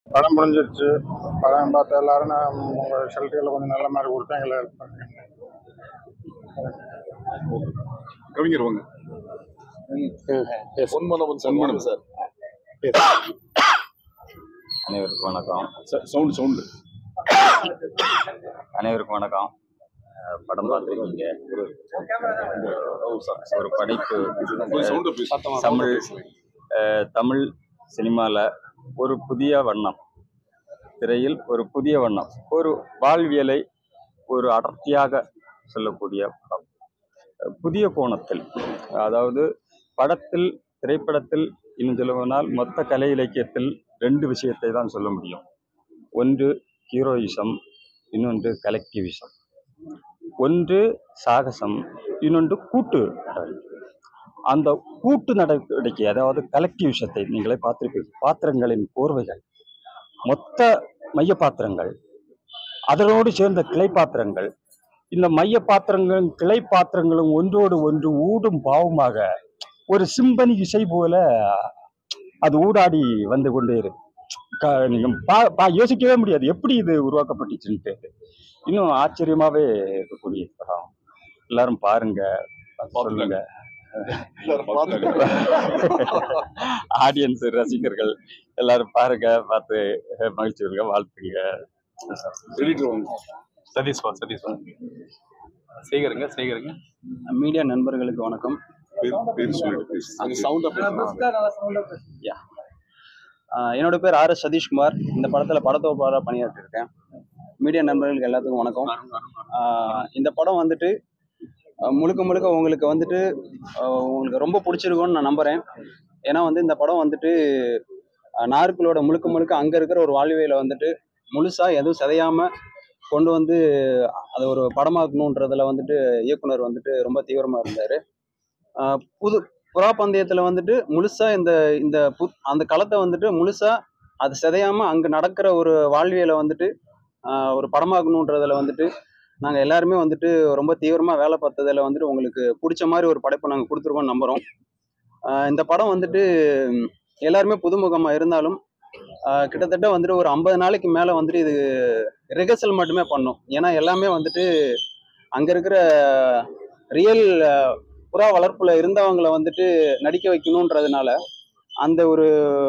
படம் முடிஞ்சிருச்சு படம் பார்த்த எல்லாரும் நான் உங்கள் ஷெல்டரில் கொஞ்சம் நல்ல மாதிரி கொடுத்தேன் எங்களை ஹெல்ப் பண்ணுங்க கவிஞர் வாங்க பொன்மனவன் சன்மானம் சார் அனைவருக்கும் வணக்கம் சவுண்ட் சவுண்ட் அனைவருக்கும் வணக்கம் அஹ் படம் பார்த்துருக்கீங்க ஒரு படைப்பு சவுண்ட் ப்ளீஸ் தமிழ் அஹ் தமிழ் சினிமாவில் ஒரு புதிய வண்ணம் திரையில் ஒரு புதிய வண்ணம் ஒரு வாழ்வியலை ஒரு அடர்த்தியாக சொல்லக்கூடிய படம் அஹ் புதிய கோணத்தில் அதாவது படத்தில் திரைப்படத்தில் இன்னும் சொல்லுவதனால் மொத்த கலை இலக்கியத்தில் ரெண்டு விஷயத்தை தான் சொல்ல முடியும் ஒன்று ஹீரோயிசம் இன்னொன்று கலெக்டிவிசம் ஒன்று சாகசம் இன்னொன்று கூட்டு நடவடிக்கை அந்த கூட்டு நடவடிக்கை அதாவது கலெக்டிவிசத்தை நீங்களே பார்த்திருப்பீங்க பாத்திரங்களின் கோர்வைகள் மொத்த மைய பாத்திரங்கள் அதனோடு சேர்ந்த கிளை பாத்திரங்கள் இந்த மைய பாத்திரங்களும் கிளை பாத்திரங்களும் ஒன்றோடு ஒன்று ஊடும் பாவமாக ஒரு சிம்பனி இசை போல அது ஊடாடி வந்து கொண்டே இருக்கு க- நீங்க பா- பா- யோசிக்கவே முடியாது எப்படி இது உருவாக்கப்பட்டுச்சுன்ட்டு இன்னும் ஆச்சரியமாவே இருக்கக்கூடிய படம் எல்லாரும் பாருங்க சொல்லுங்க ஆடியன்ஸ் ரசிகர்கள் எல்லாரும் பாருங்க பார்த்து மகிழ்ச்சி இருங்க வாழ்த்துங்க எடிட்டர் வாங்க சதீஷ் வா சதீஷ் வா சேகருங்க சேகருங்க மீடியா நண்பர்களுக்கு வணக்கம் பேர் பேர் சொல்லிட்டு ப்ளீஸ் அந்த சவுண்ட் யா ஆஹ் என்னோட பேர் ஆர் எஸ் சதீஷ்குமார் இந்த படத்தில் படத்தொகுப்பாளராக பணியாற்றிருக்கேன் மீடியா நண்பர்களுக்கு எல்லாத்துக்கும் வணக்கம் ஆஹ் இந்த படம் வந்துட்டு ஆஹ் முழுக்க முழுக்க உங்களுக்கு வந்துட்டு ஆஹ் உங்களுக்கு ரொம்ப பிடிச்சிருக்கும்னு நான் நம்புகிறேன் ஏன்னா வந்து இந்த படம் வந்துட்டு ஆஹ் நாற்களோட முழுக்க முழுக்க அங்கே இருக்கிற ஒரு வாழ்வியலை வந்துட்டு முழுசாக எதுவும் சிதையாமல் கொண்டு வந்து அதை ஒரு படமாக்கணுன்றதுல வந்துட்டு இயக்குனர் வந்துட்டு ரொம்ப தீவிரமாக இருந்தார் புது புறா பந்தயத்தில் வந்துட்டு முழுசாக இந்த இந்த பு அந்த களத்தை வந்துட்டு முழுசாக அது சிதையாம அங்கே நடக்கிற ஒரு வாழ்வியலை வந்துட்டு ஆஹ் ஒரு படமாக்கணுன்றதுல வந்துட்டு நாங்கள் எல்லாருமே வந்துட்டு ரொம்ப தீவிரமாக வேலை பார்த்ததில் வந்துட்டு உங்களுக்கு பிடிச்ச மாதிரி ஒரு படைப்பை நாங்கள் கொடுத்துருக்கோம்னு நம்புகிறோம் இந்த படம் வந்துட்டு ம், எல்லாருமே புதுமுகமாக இருந்தாலும் ஆஹ் கிட்டத்தட்ட வந்துட்டு ஒரு ஐம்பது நாளைக்கு மேலே வந்துட்டு இது ரிஹர்சல் மட்டுமே பண்ணோம் ஏன்னா எல்லாமே வந்துட்டு அங்கே இருக்கிற ரியல் புறா வளர்ப்புல இருந்தவங்களை வந்துட்டு நடிக்க வைக்கணுன்றதுனால அந்த ஒரு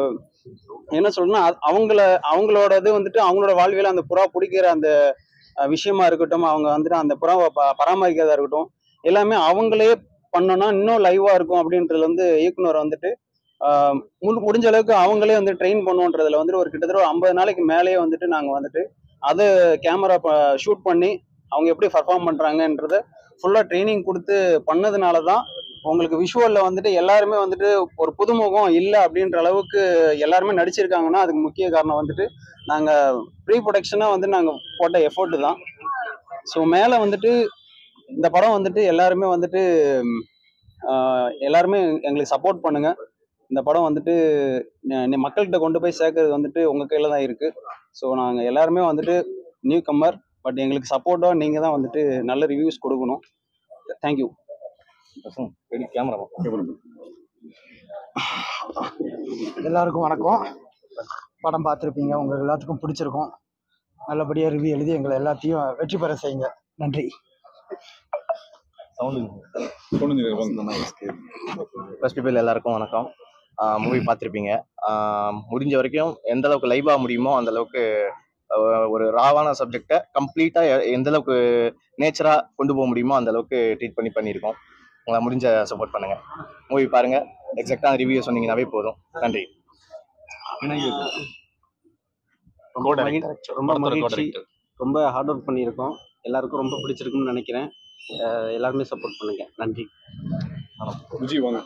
என்ன சொல்லணும்னா அது- அவங்கள அவங்களோட இது வந்துட்டு அவங்களோட வாழ்வியல அந்த புறா பிடிக்கிற அந்த அஹ், விஷயமா இருக்கட்டும் அவங்க வந்துட்டு அந்த புறாவை ப- பராமரிக்கிறதா இருக்கட்டும் எல்லாமே அவங்களே பண்ணோம்னா இன்னும் லைவா இருக்கும் அப்படின்றது வந்து இயக்குனர் வந்துட்டு ஆஹ், முடி- முடிஞ்ச அளவுக்கு அவங்களே வந்து ட்ரெயின் பண்ணுன்றதுல வந்துட்டு ஒரு கிட்டத்தட்ட ஒரு ஐம்பது நாளைக்கு மேலேயே வந்துட்டு நாங்கள் வந்துட்டு அதை கேமரா ஷூட் பண்ணி அவங்க எப்படி பர்ஃபார்ம் பண்றாங்கன்றத ஃபுல்லாக ட்ரைனிங் கொடுத்து பண்ணதுனால தான் உங்களுக்கு விஷுவலில் வந்துட்டு எல்லாருமே வந்துட்டு ஒரு புதுமுகம் இல்லை அப்படின்ற அளவுக்கு எல்லாருமே நடிச்சிருக்காங்கன்னா அதுக்கு முக்கிய காரணம் வந்துட்டு நாங்கள் ப்ரீ ப்ரொடக்ஷனாக வந்து நாங்கள் போட்ட எஃபோர்ட் தான் ஸோ மேலே வந்துட்டு இந்த படம் வந்துட்டு எல்லாருமே வந்துட்டு ம், ஆஹ், எல்லாருமே எங்களுக்கு சப்போர்ட் பண்ணுங்க இந்த படம் வந்துட்டு ந- நி- மக்கள்கிட்ட கொண்டு போய் சேர்க்கறது வந்துட்டு உங்கள் கையில் தான் இருக்குது ஸோ நாங்கள் எல்லாருமே வந்துட்டு நியூ கம்மர் பட் எங்களுக்கு சப்போர்ட்டாக நீங்கள் தான் வந்துட்டு நல்ல ரிவ்யூஸ் கொடுக்கணும் தேங்க்யூ கேமரா எல்லாருக்கும் வணக்கம் படம் பார்த்துருப்பீங்க உங்கள் எல்லாத்துக்கும் பிடிச்சிருக்கும் நல்லபடியாக ரிவ்யூ எழுதி எங்களை எல்லாத்தையும் வெற்றி பெற செய்யுங்க நன்றி பொண்ணுங்க வாங்க ஃபர்ஸ்ட் பீப்பிள் எல்லாருக்கும் வணக்கம் மூவி பார்த்துருப்பீங்க முடிஞ்ச வரைக்கும் எந்த அளவுக்கு லைவாக முடியுமோ அந்த அளவுக்கு ஆஹ் ஒரு ராவான சப்ஜெக்டை கம்ப்ளீட்டாக எந்த அளவுக்கு நேச்சராக கொண்டு போக முடியுமோ அந்த அளவுக்கு ட்ரீட் பண்ணி பண்ணியிருக்கோம் உங்களை முடிஞ்ச சப்போர்ட் பண்ணுங்க மூவி பாருங்க எக்ஸாக்டாக ரிவ்யூ சொன்னீங்கன்னாவே போதும் நன்றி ரொம்ப மகிழ்ச்சி ரொம்ப மகிழ்ச்சி ரொம்ப ஹார்ட் ஒர்க் பண்ணியிருக்கோம் எல்லாருக்கும் ரொம்ப பிடிச்சிருக்குன்னு நினைக்கிறேன் அஹ் எல்லாருமே சப்போர்ட் பண்ணுங்க நன்றி விஜய் வாங்க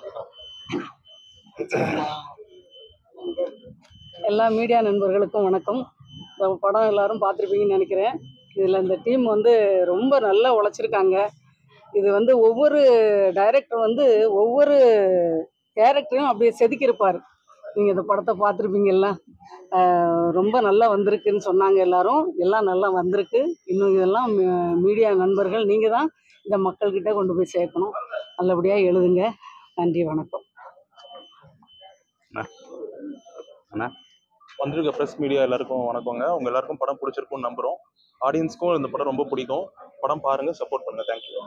எல்லா மீடியா நண்பர்களுக்கும் வணக்கம் இந்த படம் எல்லாரும் பார்த்துருப்பீங்கன்னு நினைக்கிறேன் இதில் இந்த டீம் வந்து ரொம்ப நல்லா உழைச்சிருக்காங்க இது வந்து ஒவ்வொரு டைரக்டர் வந்து ஒவ்வொரு கேரக்டரையும் அப்படியே செதுக்கியிருப்பார் நீங்கள் இந்த படத்தை பார்த்துருப்பீங்கல்ல ஆஹ் ரொம்ப நல்லா வந்திருக்குன்னு சொன்னாங்க எல்லாரும் எல்லாம் நல்லா வந்திருக்கு இன்னும் இதெல்லாம் மீடியா நண்பர்கள் நீங்கள் தான் இந்த மக்கள்கிட்ட கொண்டு போய் சேர்க்கணும் நல்லபடியாக எழுதுங்க நன்றி வணக்கம் வந்திருக்க ப்ரெஸ் மீடியா எல்லாருக்கும் வணக்கங்க உங்க எல்லாருக்கும் படம் பிடிச்சிருக்கும்னு நம்புறோம் ஆடியன்ஸ்க்கும் இந்த படம் ரொம்ப பிடிக்கும் படம் பாருங்க சப்போர்ட் பண்ணுங்க தேங்க்யூ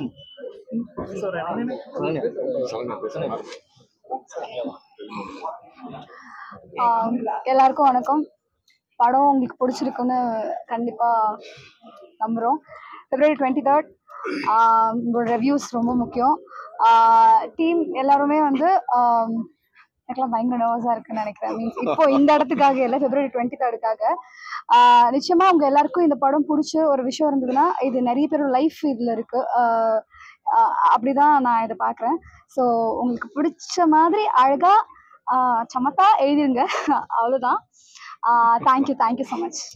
ஆம், எல்லாருக்கும் வணக்கம் படம் உங்களுக்கு பிடிச்சிருக்குன்னு கண்டிப்பாக நம்புகிறோம் பிப்ரவரி டுவெண்ட்டி தேர்ட் உங்களோட ரிவ்யூஸ் ரொம்ப முக்கியம் டீம் எல்லாருமே வந்து ஆம், எனக்குலாம் பயங்கர நர்வஸாக இருக்குன்னு நினைக்கிறேன் மீன்ஸ் இப்போ இந்த இடத்துக்காக இல்லை பிப்ரவரி டுவெண்ட்டி தேர்டுக்காக நிச்சயமாக உங்கள் எல்லாருக்கும் இந்த படம் பிடிச்ச ஒரு விஷயம் இருந்ததுன்னா இது நிறைய பேர் லைஃப் இதில் இருக்குது அப்படி தான் நான் இதை பார்க்குறேன் ஸோ உங்களுக்கு பிடிச்ச மாதிரி அழகாக சமத்தா எழுதிருங்க அவ்வளோதான் தேங்க்யூ தேங்க்யூ ஸோ மச்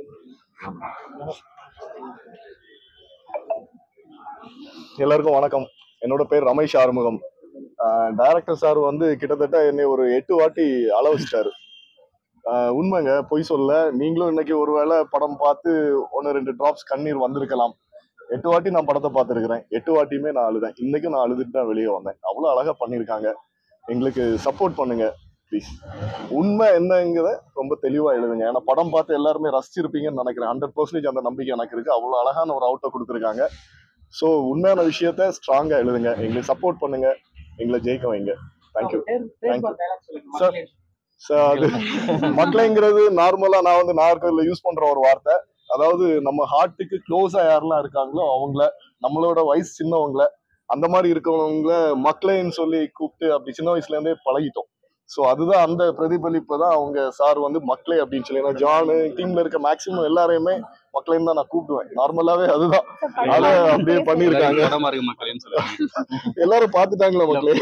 எல்லாருக்கும் வணக்கம் என்னோட பேர் ரமேஷ் ஆறுமுகம் டைரக்டர் சார் வந்து கிட்டத்தட்ட என்னை ஒரு எட்டு வாட்டி அள வச்சிட்டாரு ஆஹ் உண்மைங்க பொய் சொல்ல நீங்களும் இன்னைக்கு ஒருவேளை படம் பார்த்து ஒன்று ரெண்டு டிராப்ஸ் கண்ணீர் வந்திருக்கலாம் எட்டு வாட்டி நான் படத்தை பார்த்துருக்கிறேன் எட்டு வாட்டியுமே நான் அழுதேன் இன்னைக்கும் நான் அழுதுட்டு தான் வெளியே வந்தேன் அவ்வளோ அழகாக பண்ணியிருக்காங்க எங்களுக்கு சப்போர்ட் பண்ணுங்க ப்ளீஸ் உண்மை என்னங்கிறத ரொம்ப தெளிவாக எழுதுங்க ஏன்னா படம் பார்த்து எல்லாருமே ரசிச்சிருப்பீங்கன்னு நினைக்கிறேன் ஹண்ட்ரட் பர்சன்டேஜ் அந்த நம்பிக்கை எனக்கு இருக்கு அவ்வளோ அழகான ஒரு அவுட்டை கொடுத்துருக்காங்க ஸோ உண்மையான விஷயத்த ஸ்ட்ராங்காக எழுதுங்க எங்களுக்கு சப்போர்ட் பண்ணுங்க எங்களை ஜெயிக்க வைங்க தேங்க்யூ தேங்க்யூ சார் சார் அது மக்களைங்கிறது நார்மலாக நான் வந்து நாகர்கோவிலில் யூஸ் பண்ணுற ஒரு வார்த்தை அதாவது நம்ம ஹார்ட்டுக்கு க்ளோஸாக யாரெல்லாம் இருக்காங்களோ அவங்கள நம்மளோட வயசு சின்னவங்கள அந்த மாதிரி இருக்கவங்கள மக்களேன்னு சொல்லி கூப்பிட்டு அப்படி சின்ன வயசுலேருந்தே பழகிட்டோம் ஸோ அதுதான் அந்த பிரதிபலிப்பு தான் அவங்க சார் வந்து மக்களே அப்படின்னு சொல்லி ஏன்னா ஜானு டீம்ல இருக்க மேக்சிமம் எல்லாரையுமே மக்களேன்னு தான் நான் கூப்பிடுவேன் நார்மலாவே அதுதான் அதை அப்படியே பண்ணியிருக்காங்க படமா இருக்கு மக்களேன்னு சொல்லுவாங்க எல்லாரும் பார்த்துட்டாங்களா மக்களே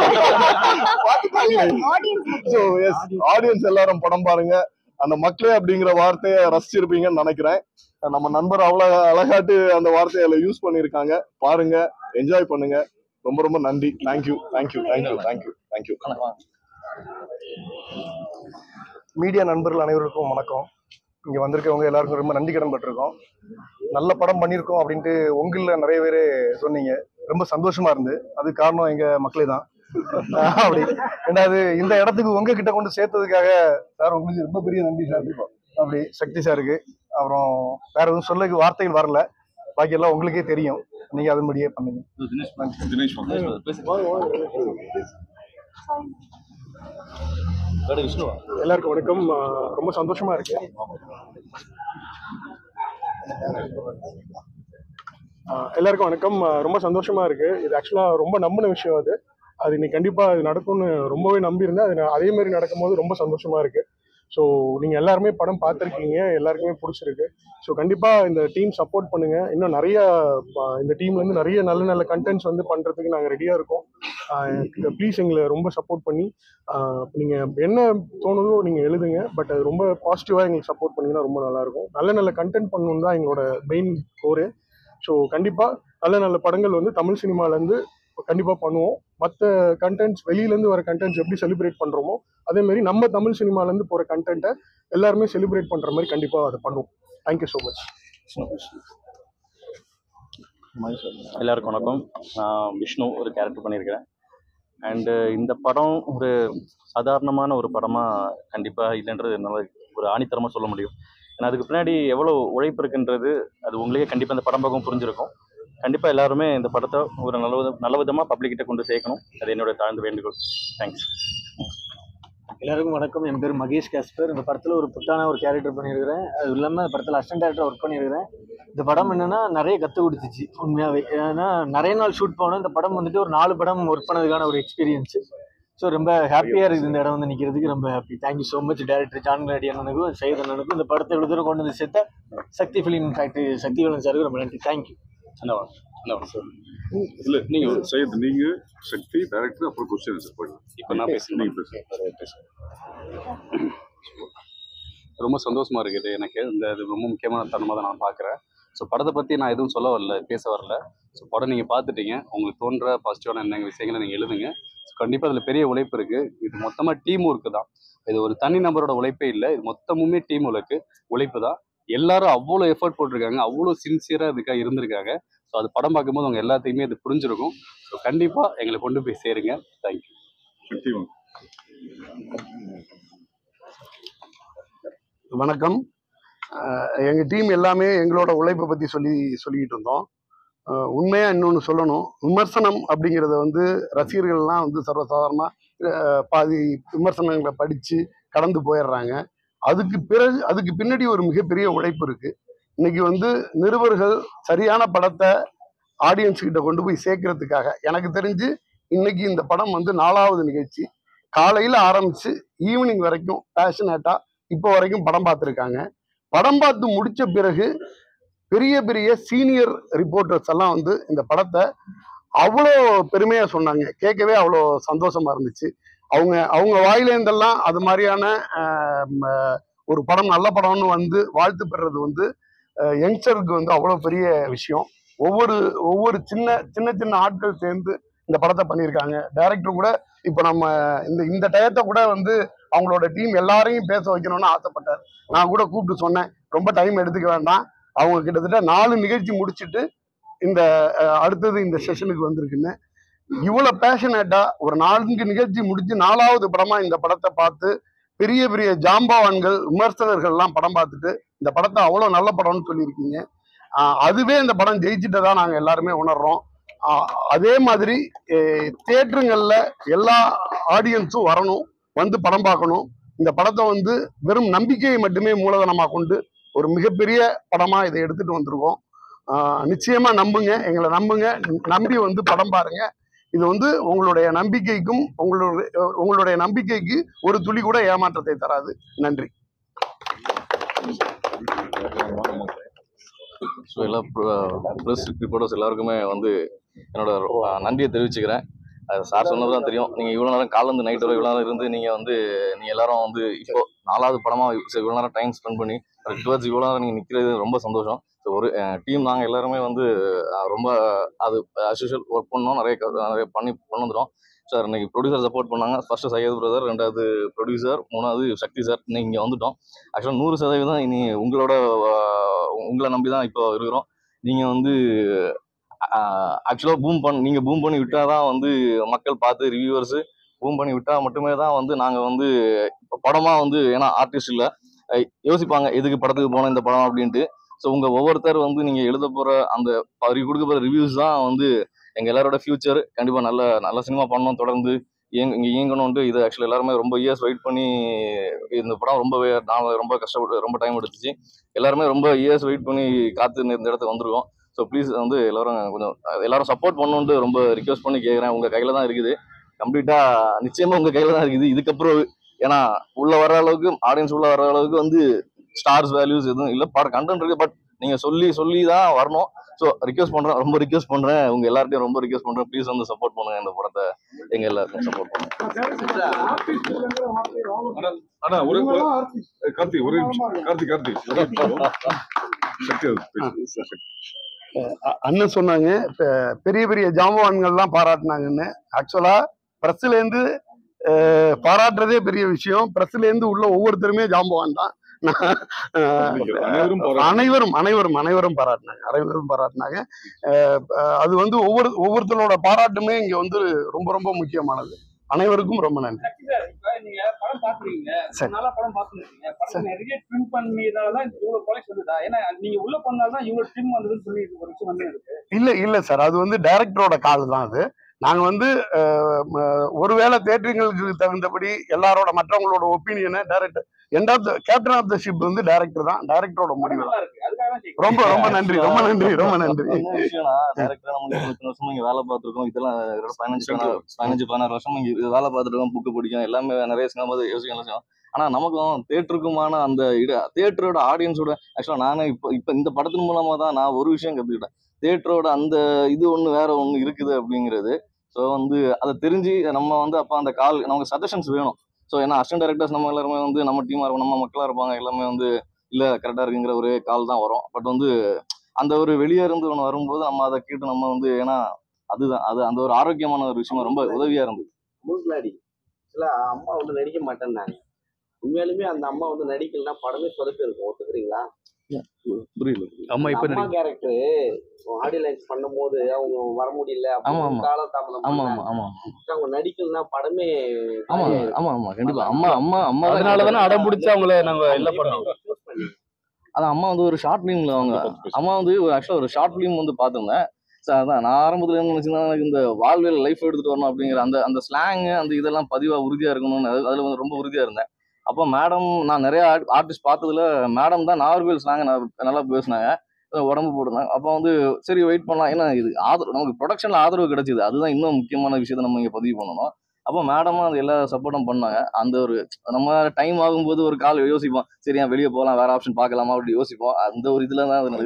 ஸோ எஸ் ஆடியன்ஸ் எல்லாரும் படம் பாருங்க அந்த மக்களே அப்படிங்கிற வார்த்தையை ரசிச்சிருப்பீங்கன்னு நினைக்கிறேன் நம்ம நண்பர் அவ்வளோ அழகாட்டு அந்த வார்த்தையை அதில் யூஸ் பண்ணியிருக்காங்க பாருங்க என்ஜாய் பண்ணுங்க ரொம்ப ரொம்ப நன்றி thank you thank you thank you thank you thank you media நண்பர்கள் அனைவருக்கும் வணக்கம் இங்கே வந்திருக்கவங்க எல்லாருக்கும் ரொம்ப நன்றி கடன் பட்டிருக்கோம் நல்ல படம் பண்ணியிருக்கோம் அப்படின்ட்டு உங்களில் நிறைய பேர் சொன்னீங்க ரொம்ப சந்தோஷமா இருந்து அது காரணம் எங்கள் மக்களே தான் அப்படி ரெண்டாவது இந்த இடத்துக்கு உங்ககிட்ட கொண்டு சேர்த்ததுக்காக சார் உங்களுக்கு ரொம்ப பெரிய நன்றி சார் அப்படி சக்தி சாருக்கு அப்புறம் வேற எதுவும் சொல்ல வார்த்தைகள் வரல பாக்கி எல்லாம் உங்களுக்கே தெரியும் நீங்க அதன்படியே பண்ணுங்க நன்றி தினேஷ் எல்லாருக்கும் வணக்கம் ஆஹ் ரொம்ப சந்தோஷமா இருக்கு ஆஹ் எல்லாருக்கும் வணக்கம் ஆஹ் ரொம்ப சந்தோஷமா இருக்கு இது ஆக்சுவலா ரொம்ப நம்பின விஷயம் அது அது இன்னைக்கு கண்டிப்பா அது நடக்கும்னு ரொம்பவே நம்பியிருந்தேன் அது ந- அதே மாதிரி நடக்கும்போது ரொம்ப சந்தோஷமா இருக்கு ஸோ நீங்க எல்லாருமே படம் பார்த்துருக்கீங்க எல்லாருக்குமே பிடிச்சிருக்கு ஸோ கண்டிப்பா இந்த டீம் சப்போர்ட் பண்ணுங்க இன்னும் நிறைய ஆஹ் இந்த டீம்ல இருந்து நிறைய நல்ல நல்ல கண்டென்ட்ஸ் வந்து பண்றதுக்கு நாங்க ரெடியா இருக்கோம் ப்ளீஸ் எங்களை ரொம்ப சப்போர்ட் பண்ணி ஆஹ் நீங்க என்ன தோணுதோ நீங்க எழுதுங்க பட் அது ரொம்ப பாசிட்டிவா எங்களுக்கு சப்போர்ட் பண்ணீங்கன்னா ரொம்ப நல்லா இருக்கும் நல்ல நல்ல கண்டென்ட் பண்ணணும் தான் எங்களோட மெயின் கோரு ஸோ கண்டிப்பா நல்ல நல்ல படங்கள் வந்து தமிழ் சினிமால இருந்து கண்டிப்பா பண்ணுவோம் மற்ற கண்டென்ட்ஸ் வெளியிலேருந்து வர கண்டென்ட்ஸ் எப்படி செலிப்ரேட் பண்றோமோ அதே மாதிரி நம்ம தமிழ் சினிமால இருந்து போற கண்டென்ட்டை எல்லாருமே செலிப்ரேட் பண்ற மாதிரி கண்டிப்பா அதை பண்ணுவோம் தேங்க்யூ ஸோ மச் எல்லாருக்கும் வணக்கம் நான் விஷ்ணு ஒரு கேரக்டர் பண்ணியிருக்கிறேன் அண்டு இந்த படம் ஒரு சாதாரணமான ஒரு படமாக கண்டிப்பாக இல்லைன்றது என்னால் ஒரு ஆணித்தரமாக சொல்ல முடியும் ஏன்னா அதுக்கு பின்னாடி எவ்வளோ உழைப்பு இருக்குன்றது அது உங்களுக்கே கண்டிப்பாக இந்த படம் பார்க்கும் புரிஞ்சிருக்கும் கண்டிப்பாக எல்லாருமே இந்த படத்தை ஒரு நல்ல வித நல்ல விதமாக பப்ளிக்கிட்ட கொண்டு சேர்க்கணும் அது என்னோட தாழ்ந்த வேண்டுகோள் தேங்க்ஸ் எல்லாருக்கும் வணக்கம் என் பேர் மகேஷ் காஸ்பர் இந்த படத்தில் ஒரு புத்தான ஒரு கேரக்டர் பண்ணியிருக்கிறேன் அது இல்லாமல் இந்த படத்தில் அசிஸ்டன்ட் டேரக்டர் ஒர்க் பண்ணியிருக்கிறேன் இந்த படம் என்னன்னா நிறைய கற்றுக் கொடுத்துச்சு உண்மையாகவே ஏன்னா நிறைய நாள் ஷூட் போனோம் இந்த படம் வந்துட்டு ஒரு நாலு படம் ஒர்க் பண்ணதுக்கான ஒரு எக்ஸ்பீரியன்ஸ் ஸோ ரொம்ப ஹாப்பியாக இருக்குது இந்த இடம் வந்து நிற்கிறதுக்கு ரொம்ப happy thank you so much director John ரெடி அண்ணனுக்கும் சையத் அண்ணனுக்கும் இந்த படத்தை இவ்வளோ தூரம் கொண்டு வந்து சேர்த்த சக்தி ஃபிலிம் ஃபேக்ட்ரி சக்தி வேலன் சாருக்கு ரொம்ப நன்றி தேங்க்யூ அண்ணா அண்ணா சார் இல்ல நீங்க சையத் நீங்க சக்தி டைரக்டர் அப்புறம் கொஸ்டின் ஆன்சர் பண்ணலாம் இப்போ நான் பேசுறேன். நீங்க பேசுங்க ரொம்ப சந்தோஷமா இருக்குது எனக்கு இந்த இது ரொம்ப முக்கியமான தருணமாக தான் நான் பார்க்குறேன் ஸோ படத்தை பற்றி நான் எதுவும் சொல்ல வரல பேச வரல ஸோ படம் நீங்கள் பார்த்துட்டீங்க உங்களுக்கு தோன்ற பாசிட்டிவான என்ன விஷயங்களை நீங்கள் எழுதுங்க ஸோ கண்டிப்பாக அதில் பெரிய உழைப்பு இருக்குது இது மொத்தமாக டீம் ஒர்க்கு தான் இது ஒரு தனி நபரோட உழைப்பே இல்லை இது மொத்தமுமே டீம் உழைப்பு உழைப்பு தான் எல்லாரும் அவ்வளோ எஃபர்ட் போட்டிருக்காங்க அவ்வளோ சின்சியராக இதுக்காக இருந்திருக்காங்க ஸோ அது படம் பார்க்கும்போது அவங்க எல்லாத்தையுமே இது புரிஞ்சிருக்கும் ஸோ கண்டிப்பாக எங்களை கொண்டு போய் சேருங்க தேங்க்யூ சக்தி வாங்க வணக்கம் அஹ் எங்க டீம் எல்லாமே எங்களோட உழைப்பை பத்தி சொல்லி சொல்லிக்கிட்டு இருந்தோம் அஹ் உண்மையா இன்னொன்று சொல்லணும் விமர்சனம் அப்படிங்கிறத வந்து ரசிகர்கள்லாம் வந்து சர்வசாதாரணமா அஹ் பாதி விமர்சனங்களை படிச்சு கடந்து போயிடுறாங்க அதுக்கு பிறகு அதுக்கு பின்னாடி ஒரு மிகப்பெரிய உழைப்பு இருக்கு இன்னைக்கு வந்து நிருபர்கள் சரியான படத்தை ஆடியன்ஸ் கிட்ட கொண்டு போய் சேர்க்கறதுக்காக எனக்கு தெரிஞ்சு இன்னைக்கு இந்த படம் வந்து நாலாவது நிகழ்ச்சி காலையில ஆரம்பிச்சு ஈவினிங் வரைக்கும் பேஷனேட்டா இப்போ வரைக்கும் படம் பார்த்துருக்காங்க படம் பார்த்து முடிச்ச பிறகு பெரிய பெரிய சீனியர் ரிப்போர்ட்டர்ஸ் எல்லாம் வந்து இந்த படத்தை அவ்வளோ பெருமையா சொன்னாங்க கேட்கவே அவ்வளோ சந்தோஷமா இருந்துச்சு அவங்க அவங்க வாயிலேருந்தெல்லாம் அது மாதிரியான ஆஹ், ம, ஒரு படம் நல்ல படம்னு வந்து வாழ்த்து பெறுறது வந்து யங்ஸ்டருக்கு வந்து அவ்வளோ பெரிய விஷயம் ஒவ்வொரு ஒவ்வொரு சின்ன சின்ன சின்ன ஆட்கள் சேர்ந்து இந்த படத்தை பண்ணியிருக்காங்க டைரக்டர் கூட இப்போ நம்ம இந்த இந்த டயத்தை கூட வந்து அவங்களோட டீம் எல்லாரையும் பேச வைக்கணும்னு ஆசைப்பட்டார் நான் கூட கூப்பிட்டு சொன்னேன் ரொம்ப டைம் எடுத்துக்க வேண்டாம் அவங்க கிட்டத்தட்ட நாலு நிகழ்ச்சி முடிச்சிட்டு இந்த அஹ், அடுத்தது இந்த செஷனுக்கு வந்திருக்குன்னு இவ்வளோ பேஷனேட்டா ஒரு நான்கு நிகழ்ச்சி முடிச்சு நாலாவது படமா இந்த படத்தை பார்த்து பெரிய பெரிய ஜாம்பவான்கள் விமர்சகர்கள்லாம் படம் பார்த்துட்டு இந்த படத்தை அவ்வளோ நல்ல படம்னு சொல்லியிருக்கீங்க ஆஹ் அதுவே இந்த படம் ஜெயிச்சுட்டதா நாங்கள் எல்லாருமே உணர்றோம் ஆஹ் அதே மாதிரி தேட்டருங்களில் எல்லா ஆடியன்ஸும் வரணும் வந்து படம் பார்க்கணும் இந்த படத்தை வந்து வெறும் நம்பிக்கையை மட்டுமே மூலதனமாக கொண்டு ஒரு மிகப்பெரிய படமாக இதை எடுத்துட்டு வந்திருக்கோம் ஆஹ் நிச்சயமா நம்புங்க எங்களை நம்புங்க நம்பி வந்து படம் பாருங்க இது வந்து உங்களுடைய நம்பிக்கைக்கும் உங்களுடைய உங்களுடைய நம்பிக்கைக்கு ஒரு துளி கூட ஏமாற்றத்தை தராது நன்றி ஸோ எல்லா ப்ரெஸ் ரிப்போர்ட்டர்ஸ் எல்லாருக்குமே வந்து என்னோட அஹ், நன்றியை தெரிவிச்சுக்கிறேன் அது சார் சொன்னது தான் தெரியும் நீங்கள் இவ்வளோ நேரம் காலைல இருந்து நைட் வரை இவ்வளோ நேரம் இருந்து நீங்கள் வந்து நீங்கள் எல்லாரும் வந்து இப்போ நாலாவது படமாக இவ்வளோ நேரம் டைம் ஸ்பெண்ட் பண்ணி டுவர்ட்ஸ் இவ்வளோ நேரம் நீங்கள் நிற்கிறது ரொம்ப சந்தோஷம் ஸோ ஒரு டீம் நாங்கள் எல்லாருமே வந்து அஹ், ரொம்ப அது அஸ்யூஷுவல் ஒர்க் பண்ணோம் நிறைய க- நிறைய பண்ணி கொண்டு வந்துடும் சார் இன்னைக்கு ப்ரொடியூசர் சப்போர்ட் பண்ணாங்க ஃபர்ஸ்ட் சையத் பிரதர் ரெண்டாவது ப்ரொடியூசர் மூணாவது சக்தி சார் இன்னைக்கு இங்கே வந்துட்டோம் ஆக்சுவலாக நூறு சதவீதம் இனி உங்களோட அஹ், உங்களை நம்பி தான் இப்போ இருக்கிறோம் நீங்கள் வந்து ஆக்சுவலாக பூம் பண்ண நீங்கள் பூம் பண்ணி விட்டால் தான் வந்து மக்கள் பார்த்து ரிவ்யூவர்ஸு பூம் பண்ணி விட்டால் மட்டுமே தான் வந்து நாங்கள் வந்து இப்போ படமாக வந்து ஏன்னா ஆர்டிஸ்ட் இல்லை யோசிப்பாங்க எதுக்கு படத்துக்கு போனோம் இந்த படம் அப்படின்ட்டு ஸோ உங்கள் ஒவ்வொருத்தர் வந்து நீங்கள் எழுத போகிற அந்த அவர் கொடுக்க போகிற ரிவ்யூஸ் தான் வந்து எங்கள் எல்லாரோட ஃபியூச்சர் கண்டிப்பாக நல்ல நல்ல சினிமா பண்ணணும் தொடர்ந்து இயங்க இங்கே இயங்கணும்ட்டு இது ஆக்சுவலி எல்லாருமே ரொம்ப இயர்ஸ் வெயிட் பண்ணி இந்த படம் ரொம்ப வே- நான் ரொம்ப கஷ்டப்பட்டு ரொம்ப டைம் எடுத்துச்சு எல்லாருமே ரொம்ப இயர்ஸ் வெயிட் பண்ணி காத்து இந்த இடத்துக்கு வந்திருக்கோம் ஸோ ப்ளீஸ் வந்து எல்லாரும் கொஞ்சம் எல்லாரும் சப்போர்ட் பண்ணணுன்ட்டு ரொம்ப ரிக்வெஸ்ட் பண்ணி கேட்குறேன் உங்கள் கையில் தான் இருக்குது கம்ப்ளீட்டாக நிச்சயமாக உங்கள் கையில் தான் இருக்குது இதுக்கப்புறம் ஏன்னா உள்ள வர அளவுக்கு ஆடியன்ஸ் உள்ள வர அளவுக்கு வந்து ஸ்டார்ஸ் வேல்யூஸ் எதுவும் இல்லை பட கண்டென்ட் இருக்கு பட் நீங்கள் சொல்லி சொல்லி தான் வரணும் ஸோ ரிக்வெஸ்ட் பண்ணுறேன் ரொம்ப ரிக்வெஸ்ட் பண்ணுறேன் உங்கள் எல்லார்ட்டையும் ரொம்ப ரிக்வெஸ்ட் பண்ணுறேன் ப்ளீஸ் வந்து சப்போர்ட் பண்ணுங்க இந்த படத்தை எங்கள் எல்லாருக்கும் சப்போர்ட் பண்ணுங்க ஆனா ஒரு கார்த்தி ஒரே நிமிஷம் கார்த்தி கார்த்தி ஒரே நிமிஷம். சக்தி அது பேசு. சக்தி. அஹ் அண்ணன் சொன்னாங்க இப்ப பெரிய பெரிய ஜாம்பவான்கள்லாம் பாராட்டினாங்கன்னு ஆக்சுவலா பிரஸ்லேருந்து பாராட்டுறதே பெரிய விஷயம் பிரஸ்லேருந்து உள்ள ஒவ்வொருத்தருமே ஜாம்பவான் தான் நான், அஹ், அனைவரும் பாராட்டு- அனைவரும் அனைவரும் அனைவரும் பாராட்டினாங்க அனைவரும் பாராட்டினாங்க அஹ், அஹ், அது வந்து ஒவ்வொரு ஒவ்வொருத்தரோட பாராட்டுமே இங்க வந்து ரொம்ப ரொம்ப முக்கியமானது அனைவருக்கும் ரொம்ப நன்றி சார் இப்ப நீங்க படம் பாத்துருக்கீங்க சரி. நல்லா படம் பாத்துருக்கீங்க படம் நிறைய ட்ரிம் பண்ணினாலதான் இவ்வளவு கொலை சொல்லுதா ஏன்னா நீங்க உள்ள போனால்தான் இவ்வளவு ட்ரிம் வந்ததுன்னு சொல்லி ஒரு விஷயம் வந்து இருக்கு இல்ல இல்ல சார் அது வந்து டைரக்டரோட கால் தான் அது நாங்க வந்து அஹ், ம- ஒருவேளை தேட்டரிங்களுக்கு தகுந்தபடி எல்லாரோட மற்றவங்களோட ஒப்பீனியனை director end of the captain of the ship வந்து டைரக்டர் தான் டைரக்டரோட முடிவு நல்லா தான். இருக்கு அதுக்காக தான் கேக்குறேன். ரொம்ப ரொம்ப நன்றி ரொம்ப நன்றி ரொம்ப நன்றி என்ன விஷயம்னா டேரக்டரா நம்ம இத்தனை வருஷமா இங்க வேலை பார்த்துருக்கோம் இதெல்லாம் ஒரு பதினஞ்சு பதினாறு பதினஞ்சு பதினாறு வருஷமா இங்க இது வேலை பார்த்துருக்கோம் புக்கு படிக்கும் எல்லாமே நிறைய சினிமா போது யோசிக்கும் யோசிக்கும் ஆனா நமக்கும் தேட்டருக்குமான அந்த இட தேட்டரோட ஆடியன்ஸோட ஆக்சுவலா நானே இப்போ இப்போ இந்த படத்தின் மூலமா தான் நான் ஒரு விஷயம் கத்துக்கிட்டேன் தேட்டரோட அந்த இது ஒண்ணு வேற ஒண்ணு இருக்குது அப்படிங்கிறது ஸோ வந்து அதை தெரிஞ்சு நம்ம வந்து அப்போ அந்த கால் நமக்கு சஜஷன்ஸ் வேணும் ஸோ ஏன்னா அசிஸ்டன்ட் டேரக்டர்ஸ் நம்ம எல்லாருமே வந்து நம்ம டீமாக இருக்கும் நம்ம மக்களாக இருப்பாங்க எல்லாமே வந்து இல்லை கரெக்டாக இருக்குங்கிற ஒரே கால் தான் வரும் பட் வந்து அந்த ஒரு வெளியே இருந்து ஒன்று வரும்போது நம்ம அதை கேட்டு நம்ம வந்து ஏன்னா அதுதான் அது அந்த ஒரு ஆரோக்கியமான ஒரு விஷயமா ரொம்ப உதவியா இருந்தது முன்னாடி சில அம்மா வந்து நடிக்க மாட்டேன்னாங்க உண்மையாலுமே அந்த அம்மா வந்து நடிக்கலன்னா படமே சொதப்பி இருக்கும் ஒத்துக்கிறீங்களா புரியல அம்மா இப்ப அம்மா கேரக்டர் ஆடியோ லைன்ஸ் பண்ணும்போது அவங்க வர முடியல ஆமா, அப்படின்னு ஆமா. காலதாமதம் ஆமா பண்ணாங்க. ஆமா ஆமா அவங்க நடிக்கலன்னா படமே ஆமா ஆமா ஆமா கண்டிப்பா அம்மா அம்மா அம்மா அதனால தானே அடம் பிடிச்சி அவங்கள நாங்க இல்ல பண்ணோம் அதான் அம்மா வந்து ஒரு ஷார்ட் ஃபிலிமில் அவங்க அம்மா வந்து ஆக்சுவலாக ஒரு ஷார்ட் ஃபிலிம் வந்து பார்த்துருந்தேன் சார் அதான் நான் ஆரம்பத்தில் என்ன நினச்சிருந்தேன் எனக்கு இந்த வாழ்வியல் லைஃப் எடுத்துகிட்டு வரணும் அப்படிங்கிற அந்த அந்த ஸ்லாங் அந்த இதெல்லாம் பதிவாக உறுதியாக இருக்கணும்னு அது அதில் வந்து ரொம்ப உறுதியாக இருந்தேன் அப்போ மேடம் நான் நிறைய ஆர்டிஸ்ட் பார்த்ததுல மேடம் தான் நாகர்கோவில் ஸ்லாங் நல்லா பேசினாங்க அஹ் உடம்பு போட்டுருந்தாங்க அப்போ வந்து சரி வெயிட் பண்ணலாம் ஏன்னா இது ஆதரவு நமக்கு ப்ரொடக்ஷனில் ஆதரவு கிடைச்சிது அதுதான் இன்னும் முக்கியமான விஷயத்தை நம்ம இங்கே பதிவு பண்ணணும் அப்போ மேடமும் அது எல்லா சப்போர்ட்டும் பண்ணாங்க அந்த ஒரு நம்ம டைம் ஆகும்போது ஒரு கால் யோசிப்போம் சரி ஏன் வெளியே போகலாம் வேற ஆப்ஷன் பார்க்கலாமா அப்படி யோசிப்போம் அந்த ஒரு இதில் தான் இருந்தது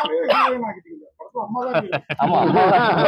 ஆமா அம்மா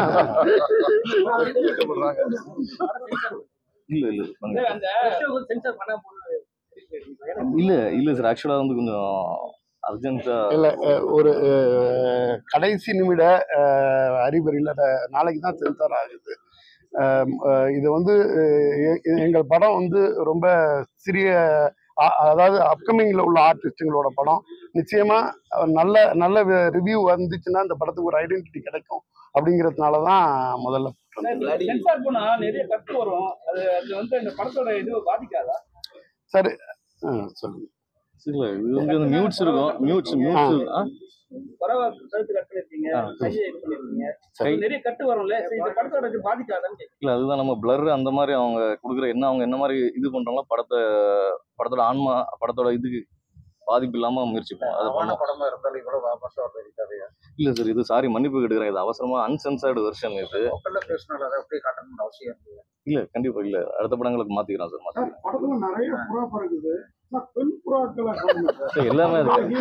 இல்ல இல்ல இல்ல, அந்த சென்சார் பண்ண போனது இல்ல இல்ல சார் ஆக்சுவலா வந்து கொஞ்சம் அர்ஜென்ட்டா இல்ல அஹ், ஒரு அஹ், கடைசி நிமிட அஹ், அறிகுறியில் நாளைக்கு தான் சென்சார் ஆகுது அஹ், அஹ், இது வந்து அஹ், எ- எங்கள் படம் வந்து ரொம்ப சிறிய அ- அதாவது அப்கமிங்கில் உள்ள ஆர்டிஸ்ட்டுங்களோட படம் நிச்சயமா அஹ், நல்ல நல்ல ரிவ்யூ வந்துச்சுன்னா இந்த படத்துக்கு ஒரு ஐடென்டிட்டி கிடைக்கும் அப்படிங்கிறதுனால தான் முதல்ல சென்சார் போனா நிறைய கட்டு வரும் அது அது வந்து அந்த படத்தோட இது பாதிக்காதா சரி ஆ, சொல்லுங்க இல்ல இது வந்து அந்த மியூட்ஸ் இருக்கும் மியூட்ஸ் மியூட்ஸ் பரவ கழுத்து கட்டு இருக்கீங்க ஆ. கையை இது பண்ணிருக்கீங்க கை- நிறைய கட்டு வரும்ல சரி, இந்த படத்தோட இது பாதிக்காதான்னு கேக்குறேன். இல்ல அதுதான் நம்ம பிளர் அந்த மாதிரி அவங்க கொடுக்குற என்ன அவங்க என்ன மாதிரி இது பண்றாங்களோ படத்தை படத்தோட ஆன்மா படத்தோட இதுக்கு பாதிப்பு இல்லாம முயற்சிப்போம் அதை தரமான பண்ணுவோம் படமா இருந்தாலும் கூட வாபஸ் வர்றது கதையா இல்ல சார் இது சாரி மன்னிப்பு கேட்டுக்கிறேன் இது அவசரமா அன்சென்சர்டு வெர்ஷன் இது மக்கள்ல பேசினாலும் அதை அப்படியே காட்டணும்னு அவசியம் இல்லை இல்ல கண்டிப்பா இல்ல அடுத்த படங்களுக்கு மாத்திக்கிறோம் சார் மாத்திக்கிறோம் படத்துல நிறைய புறா பறக்குது பெண் புறாக்களை காணுங்க சார், எல்லாமே இருக்கு